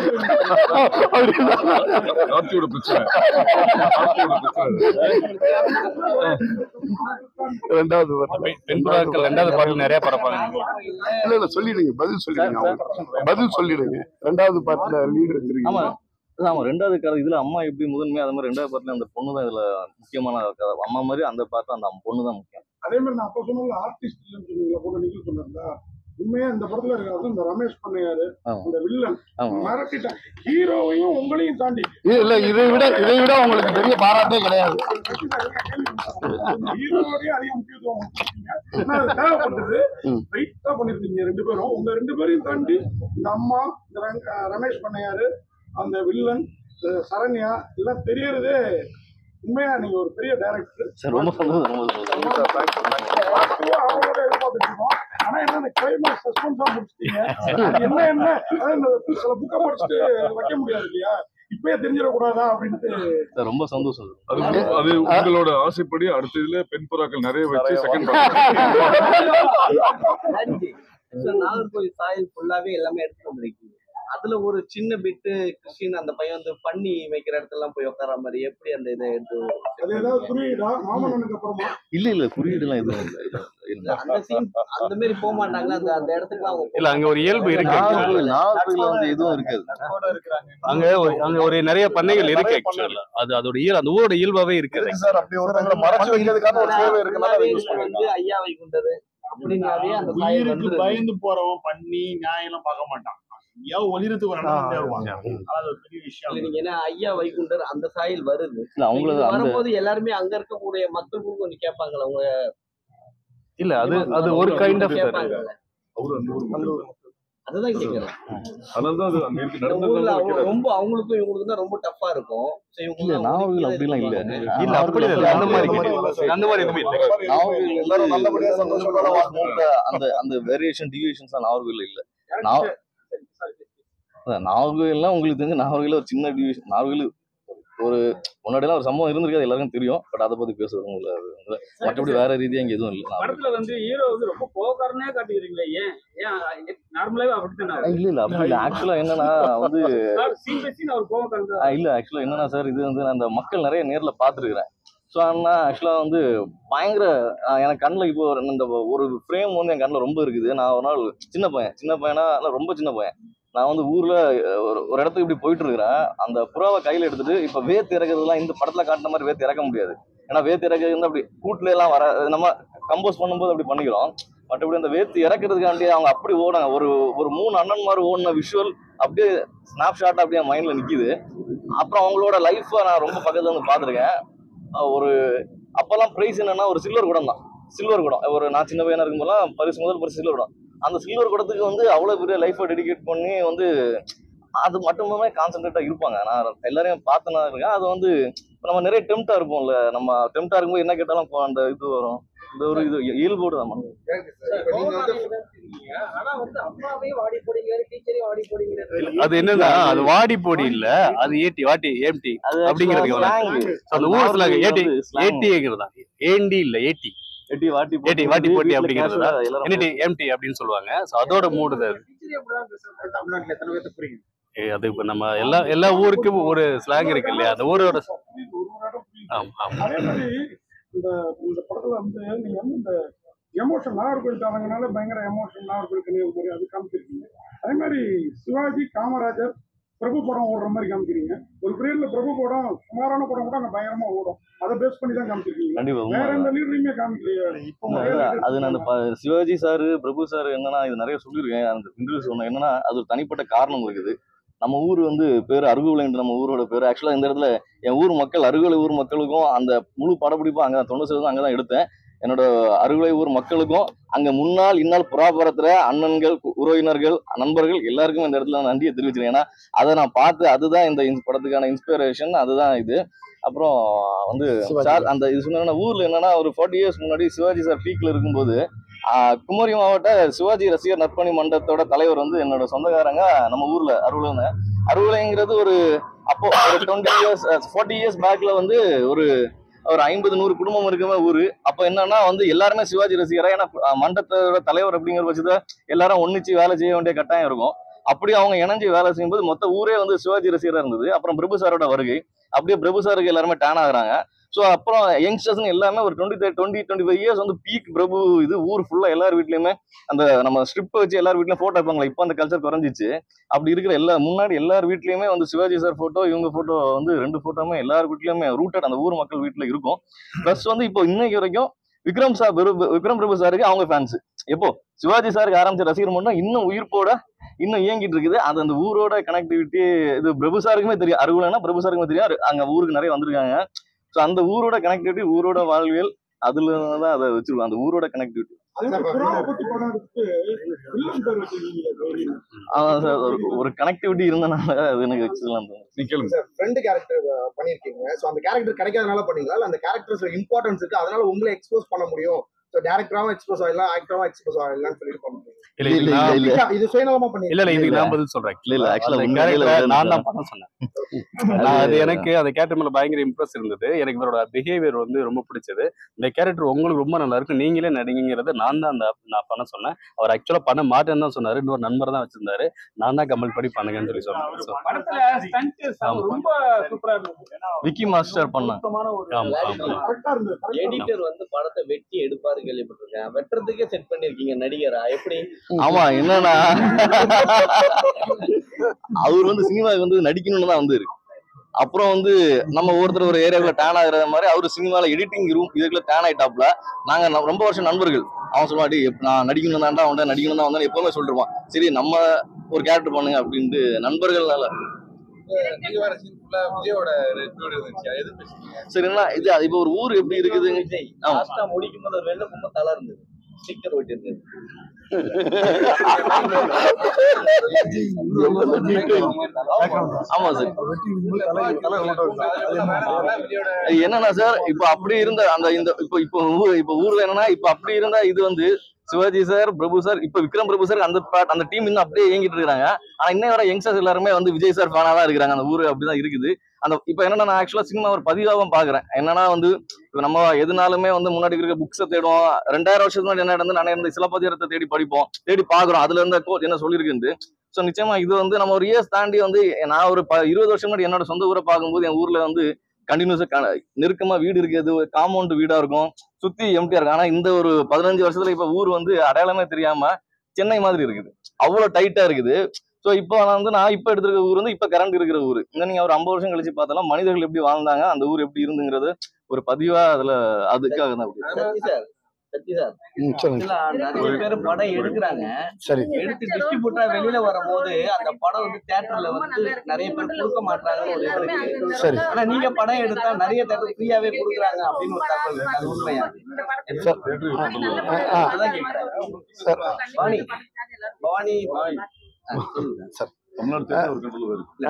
கார்த்தியோட பிரச்சனை கார்த்தியோட பிரச்சனை ரெண்டாவது பெண் புறாக்கள் ரெண்டாவது பாடல் நிறைய பரப்பாங்க இல்ல இல்ல சொல்லிடுங்க பதில் சொல்லிடுங்க அவங்க. பதில் சொல்லிடுங்க ரெண்டாவது பாட்டுல லீடு ஆமா வச்சிருக்கீங்க ஆமா ரெண்டாவது கதை இதுல அம்மா எப்படி முதன்மையா அது மாதிரி ரெண்டாவது பாட்டுல அந்த பொண்ணு தான் இதுல முக்கியமான கதை அம்மா மாதிரி அந்த பாட்டுல அந்த பொண்ணு தான் முக்கியம் அதே மாதிரி நான் அப்ப சொன்ன ஆர்டிஸ்ட் சொன்னீங்களா கூட நீங்க சொன்னீங்களா உண்மையா இந்த படத்துல இருக்காது இந்த ரமேஷ் பண்ணையாரு ஆமா. அந்த வில்லன் ஆமா. மிரட்டிட்டான் ஹீரோவையும் உங்களையும் தாண்டி இல்ல இதை விட இதை விட உங்களுக்கு பெரிய பாராட்டே கிடையாது ஹீரோவோடய அதிக முக்கியத்துவம் கொடுத்தீங்க. ஏன்னா அது தேவைப்பட்டது வெயிட்டா பண்ணிருந்தீங்க ரெண்டு பேரும் உங்க ரெண்டு பேரையும் தாண்டி இந்த அம்மா இந்த ரங்க- ரமேஷ் பண்ணையாரு அந்த வில்லன் அஹ் சரண்யா எல்லாம் தெரியறதே உண்மையா நீங்க ஒரு பெரிய டைரக்டர் சார் ரொம்ப சந்தோஷம் ரொம்ப சந்தோஷம் அவங்களோட எதிர்பார்த்துட்டு இருக்கோம் ஆனா என்ன இந்த கிளைமேக்ஸ் சஸ்பென்ஸா முடிச்சிட்டீங்க அது என்ன என்ன அதான் இந்த சில புக்கை படிச்சுட்டு வைக்க முடியாது இல்லையா இப்பயே தெரிஞ்சிடக்கூடாதா அப்படின்ட்டு சார் ரொம்ப சந்தோஷம் அது அது உங்களோட ஆசைப்படி அடுத்த இதுல பெண் புறாக்கள் நிறைய வச்சு செகண்ட் Actually, நாகர்கோவில் சாயல் ஃபுல்லாவே எல்லாமே எடுத்து வந்திருக்கீங்க அதுல ஒரு சின்ன பிட்டு கிறிஸ்டின் அந்த பையன் வந்து பண்ணி வைக்கிற இடத்துல எல்லாம் போய் உட்கார மாதிரி எப்படி அந்த இதை எடுத்து அது ஏதாவது குறியீடா மாமன்னனுக்கு அப்புறமா இல்ல இல்ல குறியீடுலாம் எதுவும் இல்ல இல்ல, இல்ல அந்த சீன் அந்த மாதிரி போக மாட்டாங்களா அந்த அந்த இடத்துக்கு அவங்க இல்ல அங்க ஒரு இயல்பு இருக்கு நாகர்கோவில் நாகர்கோவில் வந்து எதுவும் இருக்காது அங்க ஒரு அங்க ஒரு நிறைய பண்ணைகள் இருக்கு ஆக்சுவலா அது அதோட இயல் அந்த ஊரோட இயல்பாவே இருக்குது சார் அப்படி ஒருத்தவங்களை மறைச்சு வைக்கிறதுக்கான ஒரு சேவை இருக்குன்னா அதை யூஸ் வந்து பண்ணிக்கலாம் ஐயாவை கொண்டது அப்படின்னாவே அந்த சாயல் உயிருக்கு வந்துருது. பயந்து போறவன் பண்ணி நியாயம் எல்லாம் பார்க்க மாட்டான் ஏன் ஒளிரத்துக்கு வரணும் வருவாங்க அது ஒரு பெரிய விஷயம் இல்ல நீங்க என்ன ஐயா வைகுண்டர் அந்த சாயல் வருது இல்ல, அவங்களுக்கு இது அந்த- வரும்போது எல்லாருமே அங்க இருக்கக்கூடிய மக்களுக்கும் கொஞ்சம் கேட்பாங்களா அவங்க இல்ல அது அது ஒரு கைண்ட் ஆஃப் கேட்பாங்கல்ல அவரு அந்த ஊர் அதுதான் கேக்குறேன் அதனால தான் அது அங்க இருக்கு இந்த நடந்தது ஊர்ல அவங்க வைக்கிறாரு. ரொம்ப அவங்களுக்கும் இவங்களுக்கும் தான் ரொம்ப டஃப்பா இருக்கும் சரி, இவங்க இல்ல எல்லாம் நாகர்கோவில் ஒதுக்கி அப்படிலாம் இல்ல இருப்பாங்க. இல்ல அப்படி இல்ல அந்த மாதிரி அந்த மாதிரி எதுவுமே இல்ல நாகர்கோவில் எல்லாரும் நல்லபடியா சந்தோஷமா அந்த அந்த அந்த வேரியேஷன் டிவியேஷன்ஸ் நாகர்கோவில் இல்ல நாக- அதான் நாகர்கோவில்லாம் உங்களுக்கு தெரிஞ்ச நாகர்கோவில் ஒரு சின்ன டிவிஷன் நாகர்கோவில் ஒரு முன்னாடிலாம் ஒரு சம்பவம் இருந்திருக்காது எல்லாருக்கும் தெரியும் பட் அதை பத்தி பேசுறது இல்ல அது வந்து மற்றபடி வேற ரீதியா இங்க எதுவும் இல்ல படத்துல வந்து ஹீரோ வந்து ரொம்ப கோவக்காரனே காட்டிக்கிறீங்களே ஏன் ஏன் நார்மலாவே அப்படித்தானே இல்ல இல்ல அப்படி இல்ல ஆக்சுவலா என்னன்னா வந்து சீன் பை சீன் அவர் கோவக்காரன் ஆ, இல்ல ஆக்சுவலா என்னன்னா சார் இது வந்து நான் அந்த மக்கள் நிறைய நேர்ல பார்த்துருக்கிறேன் ஸோ ஆனால் ஆக்சுவலாக வந்து பயங்கர ஆ, எனக்கு கண்ணில் இப்போ ஒரு- இந்த ஒரு ஃப்ரேம் வந்து என் கண்ணில் ரொம்ப இருக்குது நான் ஒரு நாள் சின்ன பையன் சின்ன பையனா இல்ல ரொம்ப சின்ன பையன் நான் வந்து ஊர்ல ஒரு ஒரு இடத்துக்கு இப்படி போயிட்டு இருக்கிறேன் அந்த புறாவை கையில எடுத்துட்டு இப்ப வேத்து இறக்குறதுலாம் இந்த படத்துல காட்டின மாதிரி வேத்து இறக்க முடியாது ஏன்னா வேத்து இறக்குறது வந்து அப்படி கூட்டுல எல்லாம் வர நம்ம கம்போஸ் பண்ணும்போது அப்படி பண்ணிக்கிறோம் மற்றபடி அந்த வேத்து இறக்குறதுக்காண்டி அவங்க அப்படி ஓடாங்க ஒரு ஒரு மூணு அண்ணன் மாதிரி ஓடின விஷுவல் அப்படியே ஸ்னாப் ஷாட் அப்படியே மைண்ட்ல நிக்குது அப்புறம் அவங்களோட லைஃப்பை நான் ரொம்ப பக்கத்துல வந்து பார்த்துருக்கேன் அஹ் ஒரு அப்போல்லாம் ப்ரைஸ் என்னன்னா ஒரு சில்வர் குடம் தான் சில்வர் குடம் ஒரு நான் சின்ன பையனா இருக்கும்போதெல்லாம் பரிசு முதல் பரிசு சில்வர் குடம் அந்த சில்வர் குடத்துக்கு வந்து அவ்வளோ பெரிய லைஃப்பை டெடிகேட் பண்ணி வந்து அது மட்டுமே கான்சென்ட்ரேட்டா இருப்பாங்க நான் எல்லாரையும் பார்த்தனா இருக்கேன் அது வந்து இப்ப நம்ம நிறைய டெம்டா இருப்போம்ல நம்ம டெம்டா இருக்கும்போது என்ன கேட்டாலும் அப்போ அந்த இது வரும் இந்த ஒரு இது இயல்போடு தான் மனம். ஆனா வந்து அம்மாவையும் வாடி போடுங்க டீச்சரையும் வாடி போடுங்க அது என்னன்னா அது வாடி போடி இல்ல அது ஏடி வாட்டி ஏம்டி அது அப்படிங்கிறதுக்கு actually வரும். slang. அந்த அது ஊர் normal ஸ்லாங் ஏடி வந்து slang. ஏடிங்கிறதா ஏண்டி இல்ல ஏடி எட்டி வாட்டி ஏடி வாட்டி போட்டி வீட்ல அப்படிங்கிறது casual ஆ எல்லாரும் என்னடி எம்டி அப்படின்னு சொல்லுவாங்க ஸோ அதோட மூடு அது தமிழ்நாட்டுல எத்தனை பேர்த்து புரியும் ஏய், அது இப்ப நம்ம எல்லா எல்லா ஊருக்கும் ஒரு ஸ்லாங் இருக்கு இல்லையா அந்த ஊரோட ஆமா ஆமா அதே மாதிரி இந்த இந்த படத்துல வந்து நீங்க வந்து இந்த எமோஷன் நாகர்கோவில் காரங்கனால பயங்கர எமோஷன் நாகர்கோவில் கன்னியாகுமரி அது காமிச்சிருக்கீங்க அதே மாதிரி சிவாஜி காமராஜர் பிரபு படம் ஓடுற மாதிரி காமிக்கிறீங்க ஒரு பீரியட்ல பிரபு படம் சுமாரான படம் கூட அங்க பயங்கரமா ஓடும் அதை பேஸ் பண்ணி தான் காமிச்சிருக்கீங்க கண்டிப்பா உண்மை வேற அதான். எந்த லீடரையுமே காமிக்கலையே உண்மை அதான். அது நான் அந்த ப- சிவாஜி சார் பிரபு சார் என்னன்னா இது நிறைய சொல்லியிருக்கேன் அந்த இன்டர்வியூ சொன்னேன் என்னன்னா அது ஒரு தனிப்பட்ட காரணம் இருக்குது நம்ம ஊர் வந்து பேர் அருகுவிலைன்ற நம்ம ஊரோட பேர் ஆக்சுவலா இந்த இடத்துல என் ஊர் மக்கள் அருகுலை ஊர் மக்களுக்கும் அந்த முழு படப்பிடிப்பும் அங்கே தொண்ணூறு சதவீதம் அங்கே தான் எடுத்தேன் என்னோட அருகுலை ஊர் மக்களுக்கும் அங்க முன்னாள் இந்நாள் புறாபரத்துல அண்ணன்கள் கு- உறவினர்கள் நண்பர்கள் எல்லாருக்கும் இந்த இடத்துல நான் நன்றியை தெரிவிச்சிருக்கேன் ஏன்னா அதை நான் பார்த்து அதுதான் இந்த இந்த படத்துக்கான இன்ஸ்பிரேஷன் அதுதான் இது அப்புறம் வந்து சிவாஜி. சார் அந்த இது சொன்னா ஊர்ல என்னன்னா ஒரு ஃபார்ட்டி இயர்ஸ் முன்னாடி சிவாஜி சார் பீக்ல இருக்கும்போது ஆஹ், குமரி மாவட்ட சிவாஜி ரசிகர் நற்பணி மன்றத்தோட தலைவர் வந்து என்னோட சொந்தக்காரங்க நம்ம ஊர்ல அருவிலங்க அருவிலைங்கிறது ஒரு அப்போ ஒரு டுவெண்ட்டி இயர்ஸ் ஃபார்ட்டி இயர்ஸ் பேக்ல வந்து ஒரு ஒரு ஐம்பது நூறு குடும்பம் இருக்கிற ஊரு அப்ப என்னன்னா வந்து எல்லாருமே சிவாஜி ரசிகரா ஏன்னா அஹ், மண்டலத்தோட தலைவர் அப்படிங்கிற பட்சத்துல எல்லாரும் ஒன்னிச்சு வேலை செய்ய வேண்டிய கட்டாயம் இருக்கும் அப்படி அவங்க இணைஞ்சு வேலை செய்யும்போது மொத்த ஊரே வந்து சிவாஜி ரசிகரா இருந்தது அப்புறம் பிரபு சாரோட வருகை அப்படியே பிரபு சாருக்கு எல்லாருமே டேன் ஆகுறாங்க ஸோ அப்புறம் யங்ஸ்டர்ஸ் எல்லாமே ஒரு twenty twenty twenty five years வந்து பீக் பிரபு இது ஊர் ஃபுல்லா எல்லார் வீட்லயுமே அந்த நம்ம ஸ்ட்ரிப் வச்சு எல்லார் வீட்லயும் போட்டோ வைப்பாங்களா இப்போ அந்த கல்ச்சர் குறைஞ்சிச்சு அப்படி இருக்கிற எல்லா முன்னாடி எல்லார் வீட்லயுமே வந்து சிவாஜி சார் போட்டோ இவங்க போட்டோ வந்து ரெண்டு போட்டோமே எல்லார் வீட்லயுமே ரூட்டட் அந்த ஊர் மக்கள் வீட்ல இருக்கும் ப்ளஸ் வந்து இப்போ இன்னைக்கு வரைக்கும் விக்ரம் சார் பிரபு விக்ரம் பிரபு சாருக்கு அவங்க ஃபேன்ஸ் எப்போ சிவாஜி சாருக்கு ஆரம்பிச்ச ரசிகர் மட்டும் இன்னும் உயிர்ப்போட இன்னும் இயங்கிட்டு இருக்குது அது அந்த ஊரோட கனெக்டிவிட்டி இது பிரபு சாருக்குமே தெரியும் அருகுலன்னா பிரபு சாருக்குமே தெரியும் அரு- அங்க ஊருக்கு நிறைய வந்திருக்காங்க ஸோ அந்த ஊரோட கனெக்டிவிட்டி ஊரோட வாழ்வியல் அதுல தான் அதை வச்சிருக்கோம் அந்த ஊரோட கனெக்டிவிட்டி அதே மாதிரி புறாவை பத்தி படம் எடுத்து வில்லன் பேர் வச்சிருக்கீங்களே கௌரி அதான் சார் ஒரு ஒரு கனெக்டிவிட்டி இருந்தனால அது எனக்கு வச்சுக்கலாம் நீ கேளுங்க சார் ஃப்ரெண்டு கேரக்டர் பண்ணியிருக்கீங்க ஸோ அந்த கேரக்டர் கிடைக்காதனால பண்ணீங்களா இல்லை அந்த கேரக்டர்ஸ் இம்பார்ட்டன்ஸ் இருக்கு அதனால உங்களை எக்ஸ்போஸ் பண்ண முடியும் ஸோ டேரக்டராகவும் எக்ஸ்போஸ் ஆகலாம் ஆக்டராகவும் எக்ஸ்போஸ் ஆகலாம்னு சொல்லிட்டு பண்ண முடியும் இல்ல இல்ல நான் இல்ல. இது சுயநலமா பண்ணி இல்ல இல்ல இதுக்கு நான் பதில் சொல்றேன் இல்ல, இல்ல, actually அந்த உண்மையிலே character இல்ல, நான் இல்ல. தான் பண்ண சொன்னேன் நான் அது எனக்கு அந்த கேரக்டர் மேல பயங்கர இம்ப்ரெஸ் இருந்தது எனக்கு இவரோட பிஹேவியர் வந்து ரொம்ப பிடிச்சது இந்த கேரக்டர் உங்களுக்கு ரொம்ப நல்லா இருக்கு நீங்களே நடிங்கிறத நான் தான் அந்த நான் பண்ண சொன்னேன் அவர் ஆக்சுவலா பண்ண மாட்டேன்னு தான் சொன்னாரு இன்னொரு நண்பர் தான் வச்சிருந்தாரு நான் தான் கமல் படி பண்ணுங்கன்னு சொல்லி சொன்னேன் So, படத்துல ஸ்டண்ட் ஆமா. ரொம்ப சூப்பரா இருந்தது ஏன்னா விக்கி மாஸ்டர் பண்ணேன் சுத்தமான ஒரு ஆமா ஆமா கரெக்டா இருந்தது எடிட்டர் வந்து படத்தை வெட்டி எடுப்பாரு கேள்விப்பட்டிருக்கேன் வெட்டுறதுக்கே செட் பண்ணிருக்கீங்க நடிகரா எப்படி ஆமா என்னன்னா அவர் வந்து சினிமாவுக்கு வந்து நடிக்கணும்னு தான் வந்தாரு அப்புறம் வந்து நம்ம ஒருத்தர் ஒரு ஏரியாவுல டேன் ஆகுற மாதிரி அவர் சினிமால எடிட்டிங் ரூம் இதுக்குள்ள டேன் ஆயிட்டாப்ல நாங்க ந- ரொம்ப வருஷம் நண்பர்கள் அவன் சொல்லுவாடி நான் நடிக்கணும் தான்டா அவன்கிட்ட நடிக்கணும் தான் வந்தேன் எப்பவுமே சொல்லிருப்பான் சரி நம்ம ஒரு கேரக்டர் பண்ணுங்க அப்படின்ட்டு நண்பர்கள்னால நீங்க வேற சிம்பிளா விஜயோட ரெட் இருந்துச்சு எது பேசுறீங்க சரி என்ன இது இப்போ ஒரு ஊர் எப்படி இருக்குது விஜய் ஆமா லாஸ்டா முடிக்கும் போது ஒரு வெள்ளை பொம்மை தலை இருந்தது ஸ்டிக்கர் ஒட்டி இருந்தது ஆமா சார் அது என்னன்னா சார் இப்போ அப்படி இருந்த அந்த இந்த இப்போ இப்போ ஊர் இப்போ ஊர்ல என்னன்னா இப்போ அப்படி இருந்தா இது வந்து சிவாஜி சார் பிரபு சார் இப்போ விக்ரம் பிரபு சார் அந்த part- அந்த டீம் இன்னும் அப்படியே இயங்கிட்டு இருக்காங்க ஆனா இன்னும் வர யங்ஸ்டர்ஸ் எல்லாருமே வந்து விஜய் சார் ஃபேனா தான் இருக்கிறாங்க அந்த ஊர் அப்படிதான் இருக்குது அந்த இப்போ என்னன்னா நான் ஆக்சுவலா சினிமா ஒரு பதிவாகவும் பாக்குறேன் என்னன்னா வந்து இப்போ நம்ம எதுனாலுமே வந்து முன்னாடி இருக்க புக்ஸை தேடுவோம் ரெண்டாயிரம் வருஷத்துக்கு முன்னாடி என்ன நடந்து நான் இந்த சிலப்பதிகாரத்தை தேடி படிப்போம் தேடி பாக்குறோம் அதுல இருந்த கோச் என்ன சொல்லியிருக்கு ஸோ நிச்சயமா இது வந்து நம்ம ஒரு இயர்ஸ் தாண்டி வந்து நான் ஒரு ப இருபது வருஷம் முன்னாடி என்னோட சொந்த ஊரை பார்க்கும்போது என் ஊர்ல வந்து கண்டினியூஸா நெருக்கமா வீடு இருக்குது காம்பவுண்ட் வீடா இருக்கும் சுத்தி எம்டியா இருக்கும் ஆனா இந்த ஒரு பதினஞ்சு வருஷத்துல இப்ப ஊர் வந்து அடையாளமே தெரியாம சென்னை மாதிரி இருக்குது அவ்வளவு டைட்டா இருக்குது ஸோ இப்போ நான் வந்து நான் இப்போ எடுத்திருக்க ஊர் வந்து இப்போ கரண்ட் இருக்கிற ஊர் இன்னும் நீங்க ஒரு ஐம்பது வருஷம் கழிச்சு பார்த்தாலும் மனிதர்கள் எப்படி வாழ்ந்தாங்க அந்த ஊர் எப்படி இருந்துங்கிறது ஒரு பதிவா அதுல அதுக்காக தான் அப்படி சத்தி சார் சத்தி சார் ம், சொல்லுங்க. ஆக்சுவலா நிறைய பேர் படம் எடுக்கிறாங்க சரி எடுத்து டிஸ்ட்ரிபியூட்டரா வெளியில வரும்போது அந்த படம் வந்து தியேட்டர்ல வந்து நிறைய பேர் கொடுக்க மாட்டாங்கன்னு ஒரு இது இருக்கு சரி. ஆனா நீங்க படம் எடுத்தா நிறைய தேட்டர் ஃப்ரீயாவே கொடுக்குறாங்க அப்படின்னு ஒரு தகவல் இருக்கு அது உண்மையா சார் ஆ, ஆ, ஆ. அதான் கேக்குறேன் சார் பவானி பவானி பவானி ஆ, சொல்லுங்க. சார் தமிழ்நாடு தேட்டர் ஒரு கண்ட்ரோல் இருக்கு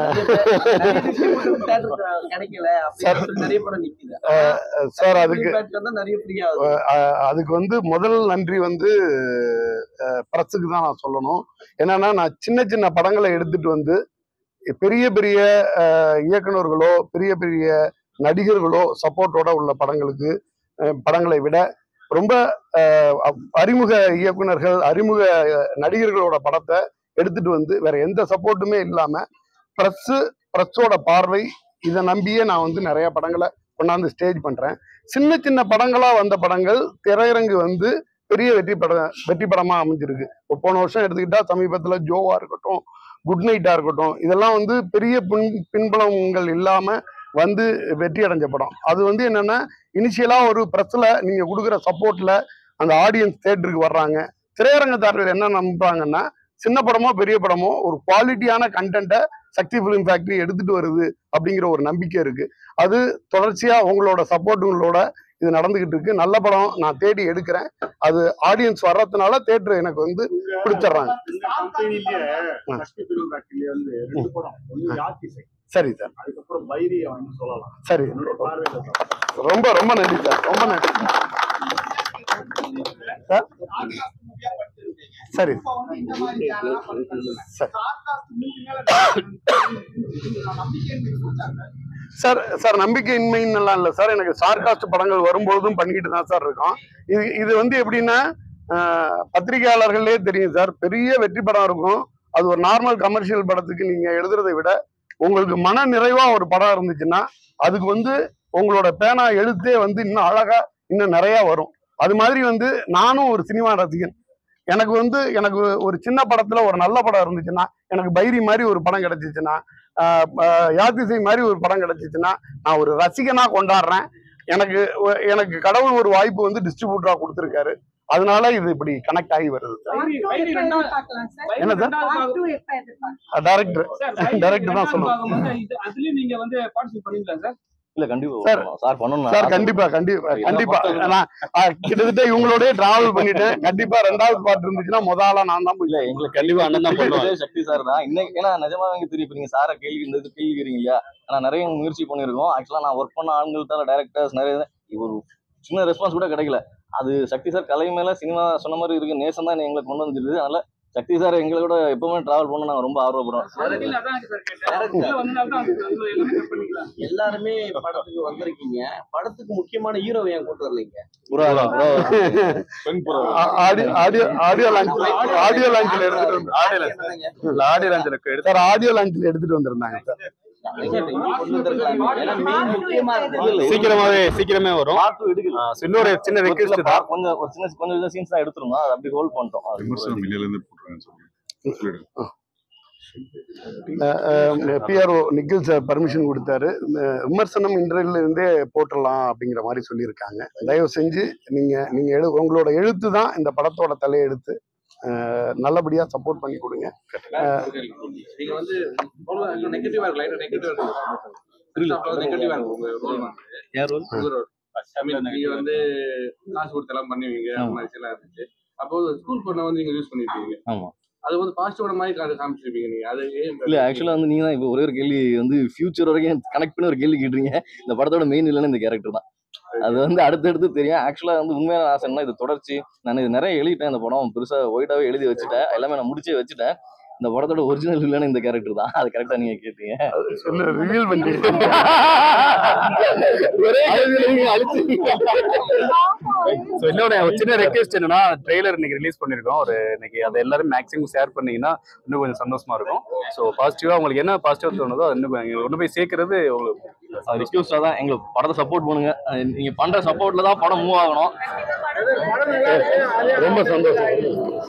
கிடைக்கல சார். அப்படின்னு நிறைய படம் நிக்குது அஹ், அஹ், சார் அதுக்கு Feedback வந்தா நிறைய ஃப்ரீ ஆகுது அஹ், அஹ், அதுக்கு வந்து முதல் நன்றி வந்து பிரஸுக்கு தான் நான் சொல்லணும் என்னன்னா நான் சின்ன சின்ன படங்களை எடுத்துட்டு வந்து பெரிய பெரிய அஹ், இயக்குனர்களோ பெரிய பெரிய நடிகர்களோ சப்போர்ட்டோட உள்ள படங்களுக்கு அஹ், படங்களை விட ரொம்ப அஹ், அப்- அறிமுக இயக்குனர்கள் அறிமுக அஹ், நடிகர்களோட படத்தை எடுத்துட்டு வந்து வேற எந்த சப்போர்ட்டுமே இல்லாம ப்ரெஸ்ஸு ப்ரெஸ்ஸோட பார்வை இதை நம்பியே நான் வந்து நிறைய படங்களை கொண்டாந்து ஸ்டேஜ் பண்றேன் சின்ன சின்ன படங்களா வந்த படங்கள் திரையரங்கு வந்து பெரிய வெற்றி படம் வெற்றி படமா அமைஞ்சிருக்கு இப்போ போன வருஷம் எடுத்துக்கிட்டா சமீபத்துல ஜோவா இருக்கட்டும் குட் நைட்டா இருக்கட்டும் இதெல்லாம் வந்து பெரிய பின் பின்புலங்கள் இல்லாம வந்து வெற்றி அடைஞ்ச படம் அது வந்து என்னன்னா இனிஷியலா ஒரு ப்ரெஸ்ல நீங்க கொடுக்குற சப்போர்ட்ல அந்த ஆடியன்ஸ் தேட்டருக்கு வர்றாங்க திரையரங்கத்தாரர்கள் என்ன நம்புறாங்கன்னா சின்ன படமோ பெரிய படமோ ஒரு குவாலிட்டியான கண்டென்ட்டை சக்தி ஃபிலிம் ஃபேக்டரி எடுத்துட்டு வருது அப்படிங்கிற ஒரு நம்பிக்கை இருக்கு அது தொடர்ச்சியா உங்களோட சப்போர்ட்டுங்களோட இது நடந்துகிட்டு இருக்கு நல்ல படம் நான் தேடி எடுக்கிறேன் அது ஆடியன்ஸ் வர்றதுனால தேட்டர் எனக்கு வந்து பிடிச்சிடுறாங்க இந்த கம்பெனிலேயே சக்தி ஃபிலிம் ஃபேக்டரியில வந்து ரெண்டு படம் ஒன்று யாத்திசை சரி சார் அதுக்கப்புறம் பைரி அவன் சொல்லலாம் சரி என்னோட பார்வையில சொல்றேன். ரொம்ப ரொம்ப நன்றி சார் ரொம்ப நன்றி சார் சரி சரி சார் சார் நம்பிக்கையின்மைன்னு எல்லாம் இல்லை சார் எனக்கு சார்காஸ்ட் படங்கள் வரும்பொழுதும் பண்ணிக்கிட்டு தான் சார் இருக்கோம் இது இது வந்து எப்படின்னா ஆஹ், பத்திரிகையாளர்களே தெரியும் சார் பெரிய வெற்றி படம் இருக்கும் அது ஒரு நார்மல் கமர்ஷியல் படத்துக்கு நீங்க எழுதுறதை விட உங்களுக்கு மன நிறைவா ஒரு படம் இருந்துச்சுன்னா அதுக்கு வந்து உங்களோட பேனா எழுத்தே வந்து இன்னும் அழகா இன்னும் நிறைய வரும் அது மாதிரி வந்து நானும் ஒரு சினிமா ரசிகன் எனக்கு வந்து எனக்கு ஒரு சின்ன படத்துல ஒரு நல்ல படம் இருந்துச்சுன்னா எனக்கு பைரி மாதிரி ஒரு படம் கிடைச்சிச்சுன்னா ஆஹ் ஆஹ் யாத்திசை மாதிரி ஒரு படம் கிடைச்சிச்சுன்னா நான் ஒரு ரசிகனா கொண்டாடுறேன் எனக்கு ஒ- எனக்கு கடவுள் ஒரு வாய்ப்பு வந்து டிஸ்ட்ரிபியூட்டரா கொடுத்துருக்காரு அதனால இது இப்படி கனெக்ட் ஆகி வருது வைரி வைரி ரெண்டாவது வைரி என்ன சார்? ரெண்டாவது பாகம் டைரக்டர் சார், வைரி டைரக்டர் தான் ரெண்டாவது சொல்லணும் பாகம் வந்து இது அதுலயும் நீங்க வந்து பார்ட்டிசிபேட் பண்ணீங்களா சார் இல்ல கண்டிப்பா சார் சார் பண்ணணும் சார் கண்டிப்பா கண்டிப்பா என்ன கண்டிப்பா பொறுத்தவரைக்கும் நான் ஆ, கிட்டத்தட்ட இவங்களோடய டிராவல் பண்ணிட்டேன் கண்டிப்பா ரெண்டாவது பாட்டு இருந்துச்சுன்னா முத ஆளா நான் தான் இல்ல எங்களுக்கு கண்டிப்பா அண்ணன் தான் பண்ணுவாங்க. இதே சக்தி சார் தான் இன்னைக்கு ஏன்னா நிஜமாவே எனக்கு தெரியும் இப்ப நீங்க சாரை கேள்வி இந்த இது கேள்விக்கிறீங்க இல்லையா ஆனா நிறைய முயற்சி பண்ணியிருக்கோம் ஆக்சுவலா நான் ஒர்க் பண்ண ஆண்கள்ட்டால டேரக்டர்ஸ் நிறைய இது ஒரு சின்ன ரெஸ்பான்ஸ் கூட கிடைக்கல அது சக்தி சார் கலை மேல சினிமா சொன்ன மாதிரி இருக்கு நேசம் தான் எங்களை கொண்டு வந்துருது அதனால சக்தி சார் எங்களை கூட எப்பவுமே டிராவல் பண்ண நாங்க ரொம்ப ஆர்வப்படுறோம் இல்ல அதான் சார் கேட்டேன் உள்ள வந்தனால தான் அது அதுல எல்லாமே கட் பண்ணிக்கலாம் எல்லாருமே படத்துக்கு வந்திருக்கீங்க படத்துக்கு முக்கியமான ஹீரோ ஏன் கூட்டு வரலைங்க ஆடியோ ஆடியோ ஆடியோ லான்ச்ல ஆடியோ லான்ச்ல எடுத்துட்டு வந்து ஆடியோ லான்ச் ஆடியோ லான்ச்ல எடுத்து சார் ஆடியோ லான்ச்ல எடுத்துட்டு வந்திருந்தாங்க சார் சீக்கிரமாவே சீக்கிரமே வரும் பார்த்து எடுக்கல ஆ, so இன்னொரு சின்ன ரெக்வெஸ்ட் தான் கொஞ்சம் ஒரு சின்ன கொஞ்சம் சீன்ஸ் தான் எடுத்துருந்தோம் அதை அப்படி ஹோல்ட் பண்ணிட்டோம் அது விமர்சனம் வெளியில இருந்து போட்டுருங்கன்னு சொல்லி சொல்லிடுங்க பிஆர்ஓ நிக்கில் சார் பர்மிஷன் கொடுத்தாரு அஹ் விமர்சனம் இன்றையில இருந்தே போட்டுடலாம் அப்படிங்கிற மாதிரி சொல்லியிருக்காங்க தயவு செஞ்சு நீங்க நீங்க எழு உங்களோட எழுத்து தான் இந்த படத்தோட தலையெழுத்து அஹ் நல்லபடியா சப்போர்ட் பண்ணி கொடுங்க அஹ் நீங்க வந்து நெகட்டிவா இருக்கு லைட்டா நெகட்டிவா இருக்கு நெகட்டிவா இருக்கு உங்க ரோல் வந்து யார் role? உங்க role. I mean, நீங்க வந்து காசு கொடுத்து எல்லாம் பண்ணுவீங்க அந்த மாதிரி எல்லாம் இருந்துச்சு அப்போ ஸ்கூல் பொண்ணை வந்து நீங்க யூஸ் பண்ணிருப்பீங்க ஆமா அது வந்து பாசிட்டிவான மாதிரி கா- காமிச்சிருப்பீங்க நீங்க அது ஏன் இல்ல ஆக்சுவலா வந்து நீங்க தான் இப்போ ஒரே ஒரு கேள்வி வந்து ஃபியூச்சர் வரைக்கும் கனெக்ட் பண்ணி ஒரு கேள்வி கேட்டுறீங்க இந்த படத்தோட மெயின் இல்லைன்னு இந்த கேரக்டர் தான் அது வந்து அடுத்தடுத்து தெரியும் ஆக்சுவலா வந்து உண்மையான ஆசை என்ன இது தொடர்ச்சி நான் இது நிறைய எழுதிட்டேன் இந்த படம் பெருசா ஒயிட்டாவே எழுதி வச்சுட்டேன் எல்லாமே நான் முடிச்சே வச்சுட்டேன் இந்த படத்தோட ஒரிஜினல் இல்லைன்னு இந்த கேரக்டர் தான் அது கரெக்டா நீங்க கேட்டீங்க சொல்லு ரிவீல் பண்ணி ஒரே கேள்வியில நீங்க அழிச்சிட்டீங்க. So, இன்னொரு ஒரு சின்ன ரெக்வெஸ்ட் என்னன்னா ட்ரெய்லர் இன்னைக்கு ரிலீஸ் பண்ணிருக்கோம் ஒரு இன்னைக்கு அதை எல்லாரும் மேக்ஸிமம் ஷேர் பண்ணீங்கன்னா இன்னும் கொஞ்சம் சந்தோஷமா இருக்கும் ஸோ பாசிட்டிவா உங்களுக்கு என்ன பாசிட்டிவா தோணுதோ அது இன்னும் கொஞ்சம் கொண்டு போய் சேர்க்கறது உங்களுக்கு ரிக்வஸ்டா தான் எங்களுக்கு படத்தை சப்போர்ட் பண்ணுங்க அஹ் நீங்க பண்ற சப்போர்ட்ல தான் படம் மூவ் ஆகணும் ரொம்ப சந்தோஷம்